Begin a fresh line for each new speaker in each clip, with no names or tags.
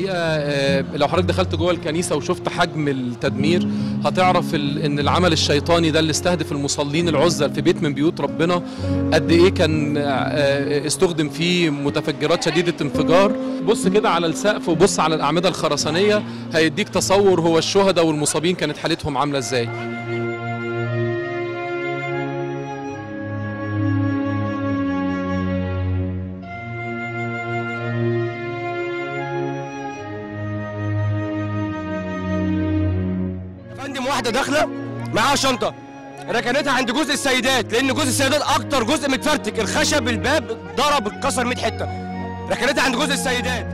الحقيقه آه، لو حضرتك دخلت جوه الكنيسه وشفت حجم التدمير هتعرف ال- ان العمل الشيطاني ده اللي استهدف المصلين العزل في بيت من بيوت ربنا قد ايه كان آه، استخدم فيه متفجرات شديده انفجار بص كده على السقف وبص على الاعمده الخرسانيه هيديك تصور هو الشهداء والمصابين كانت حالتهم عامله ازاي
يا فندم واحده داخله معاها شنطه ركنتها عند جزء السيدات لان جزء السيدات اكتر جزء متفرتك الخشب الباب ضرب اتكسر 100 حته ركنتها عند جزء السيدات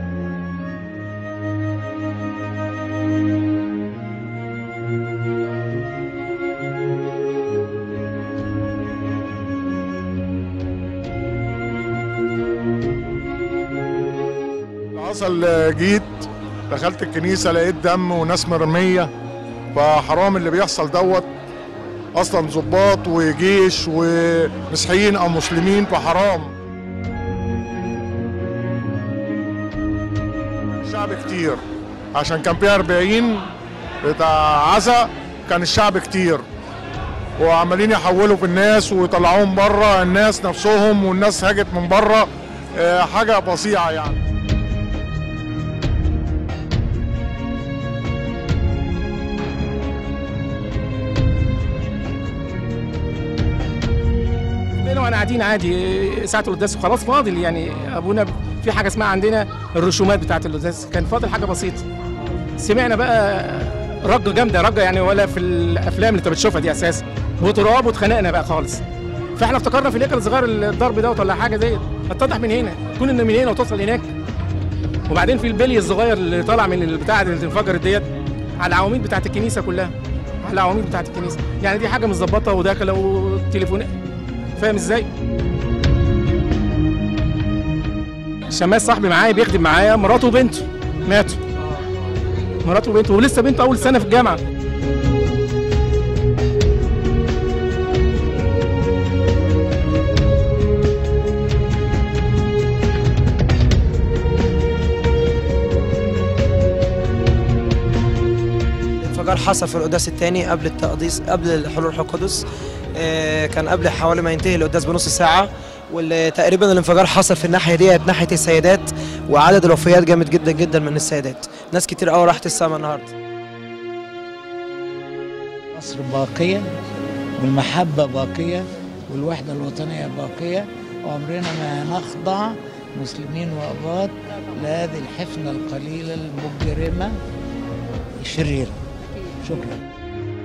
حصل جيت دخلت الكنيسه لقيت دم وناس مرميه فحرام اللي بيحصل دوت اصلا ضباط وجيش ومسيحيين او مسلمين فحرام الشعب كتير عشان كان فيها 40 بتاع عزا كان الشعب كتير وعمالين يحولوا في الناس ويطلعوهم بره الناس نفسهم والناس هاجت من بره آه، حاجه فظيعه يعني
بينا وانا قاعدين عادي ساعه القداس وخلاص فاضل يعني ابونا في حاجه اسمها عندنا الرسومات بتاعه القداس كان فاضل حاجه بسيطه سمعنا بقى رجه جامده رجه يعني ولا في الافلام اللي انت بتشوفها دي اساسا وتراب واتخانقنا بقى خالص فاحنا افتكرنا في الهيكل الصغير الضرب دوت ولا حاجه ديت اتضح من هنا تكون ان من هنا وتوصل هناك وبعدين في البلي الصغير اللي طالع من البتاع اللي انفجرت ديت على العواميد بتاعه الكنيسه كلها على العواميد بتاعه الكنيسه يعني دي حاجه متظبطه وداخله وتليفونات فاهم ازاي؟ شماس صاحبي معايا بيخدم معايا مراته وبنته ماتوا مراته وبنته ولسه بنته اول سنه في الجامعه
الانفجار حصل في القداس الثاني قبل التقديس قبل حلول الروح القدس آه، كان قبل حوالي ما ينتهي القداس بنص ساعة وتقريبا الانفجار حصل في الناحية ديت ناحية السيدات وعدد الوفيات جامد جدا جدا من السيدات ناس كتير قوي راحت السما النهارده
مصر باقية والمحبة باقية والوحدة الوطنية باقية وعمرنا ما نخضع مسلمين وأباط لهذه الحفنة القليلة المجرمة الشريرة شكرا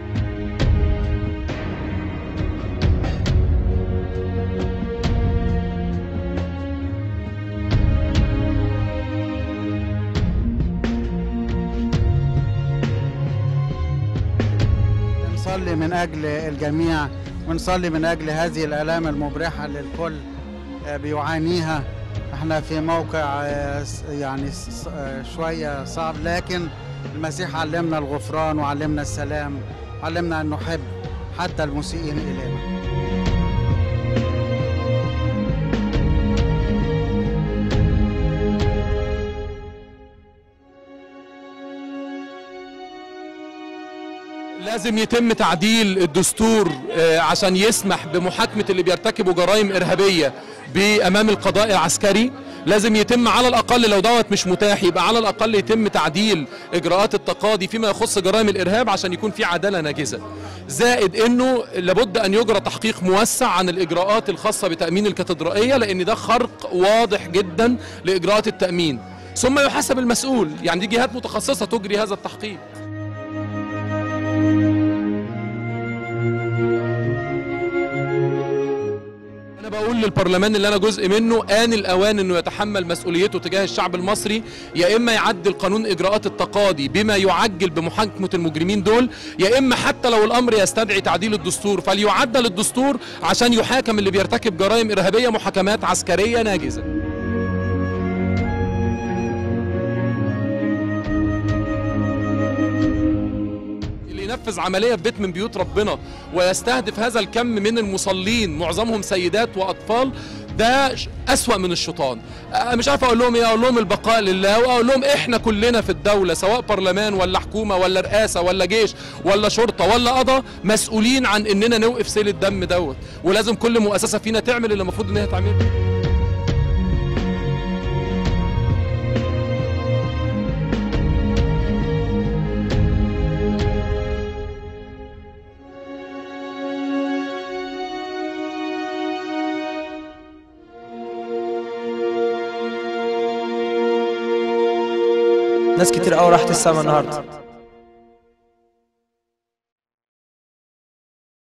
نصلي من أجل الجميع ونصلي من أجل هذه الآلام المبرحة للكل آه، بيعانيها احنا في موقع آه، س- يعني س- آه، شوية صعب لكن المسيح علمنا الغفران وعلمنا السلام علمنا أن نحب حتى المسيئين إلينا
لازم يتم تعديل الدستور آه، عشان يسمح بمحاكمة اللي بيرتكبوا جرائم إرهابية بأمام القضاء العسكري لازم يتم على الأقل لو دوت مش متاح يبقى على الأقل يتم تعديل إجراءات التقاضي فيما يخص جرائم الإرهاب عشان يكون في عدالة ناجزة زائد أنه لابد أن يجرى تحقيق موسع عن الإجراءات الخاصة بتأمين الكاتدرائية لأن ده خرق واضح جدا لإجراءات التأمين ثم يحاسب المسؤول يعني دي جهات متخصصة تجري هذا التحقيق أنا بقول للبرلمان اللي أنا جزء منه آن الأوان إنه يتحمل مسؤوليته تجاه الشعب المصري يا إما يعدل قانون إجراءات التقاضي بما يعجل بمحاكمة المجرمين دول يا إما حتى لو الأمر يستدعي تعديل الدستور فليعدل الدستور عشان يحاكم اللي بيرتكب جرائم إرهابية محاكمات عسكرية ناجزة اللي بينفذ عمليه في بيت من بيوت ربنا ويستهدف هذا الكم من المصلين معظمهم سيدات واطفال ده ش- أسوأ من الشيطان أه، مش عارف اقول لهم ايه اقول لهم البقاء لله واقول لهم احنا كلنا في الدوله سواء برلمان ولا حكومه ولا رئاسه ولا جيش ولا شرطه ولا قضاء مسؤولين عن اننا نوقف سيل الدم دوت ولازم كل مؤسسه فينا تعمل اللي المفروض ان هي تعمله
ناس كتير قوي راحت السما النهارده